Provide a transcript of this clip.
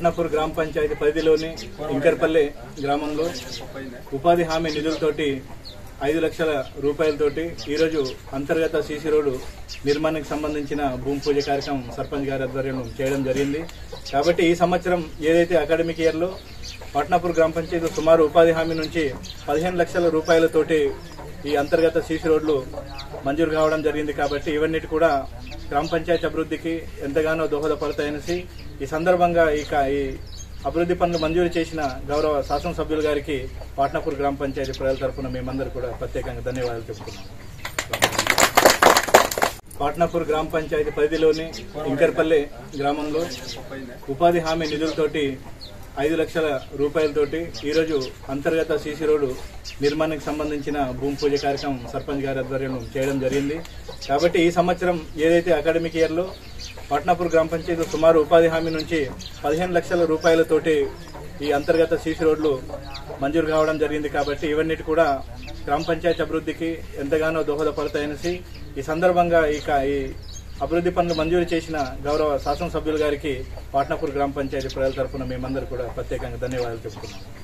పాట్నాపూర్ గ్రామ పంచాయతీ పరిధిలోని ఇంకర్పల్లి గ్రామంలో ఉపాధి హామీ నిధులతోటి ఐదు లక్షల రూపాయలతోటి ఈరోజు అంతర్గత సీసీ రోడ్డు నిర్మాణానికి సంబంధించిన భూమి పూజ కార్యక్రమం సర్పంచ్ గారి ఆధ్వర్యంలో చేయడం జరిగింది కాబట్టి ఈ సంవత్సరం ఏదైతే అకాడమిక్ ఇయర్లో పట్నాపూర్ గ్రామ పంచాయతీ సుమారు ఉపాధి హామీ నుంచి పదిహేను లక్షల రూపాయలతోటి ఈ అంతర్గత సీసీ రోడ్లు మంజూరు కావడం జరిగింది కాబట్టి ఇవన్నిటి కూడా గ్రామ పంచాయతీ అభివృద్ధికి ఎంతగానో దోహదపడతాయనేసి ఈ సందర్భంగా ఇక ఈ అభివృద్ధి పనులు మంజూరు చేసిన గౌరవ శాసనసభ్యులు గారికి పాట్నాపూర్ గ్రామ పంచాయతీ ప్రజల తరఫున మేమందరూ కూడా ప్రత్యేకంగా ధన్యవాదాలు చెప్తున్నాం పాట్నాపూర్ గ్రామ పంచాయతీ పరిధిలోని ఇంకర్పల్లి గ్రామంలో ఉపాధి హామీ నిధులతోటి ఐదు లక్షల రూపాయలతోటి ఈరోజు అంతర్గత సీసీ రోడ్డు నిర్మాణానికి సంబంధించిన భూమి పూజ కార్యక్రమం సర్పంచ్ గారి ఆధ్వర్యంలో చేయడం జరిగింది కాబట్టి ఈ సంవత్సరం ఏదైతే అకాడమిక్ ఇయర్లో పట్నాపూర్ గ్రామ పంచాయతీ సుమారు ఉపాధి హామీ నుంచి పదిహేను లక్షల రూపాయలతోటి ఈ అంతర్గత సీసీ రోడ్లు మంజూరు కావడం జరిగింది కాబట్టి ఇవన్నిటి కూడా గ్రామ పంచాయతీ అభివృద్ధికి ఎంతగానో దోహదపడతాయనేసి ఈ సందర్భంగా ఇక ఈ అభివృద్ధి పనులు మంజూరు చేసిన గౌరవ శాసనసభ్యులు గారికి పాట్నాపూర్ గ్రామ పంచాయతీ ప్రజల తరఫున మేమందరూ కూడా ప్రత్యేకంగా ధన్యవాదాలు చెప్తున్నాం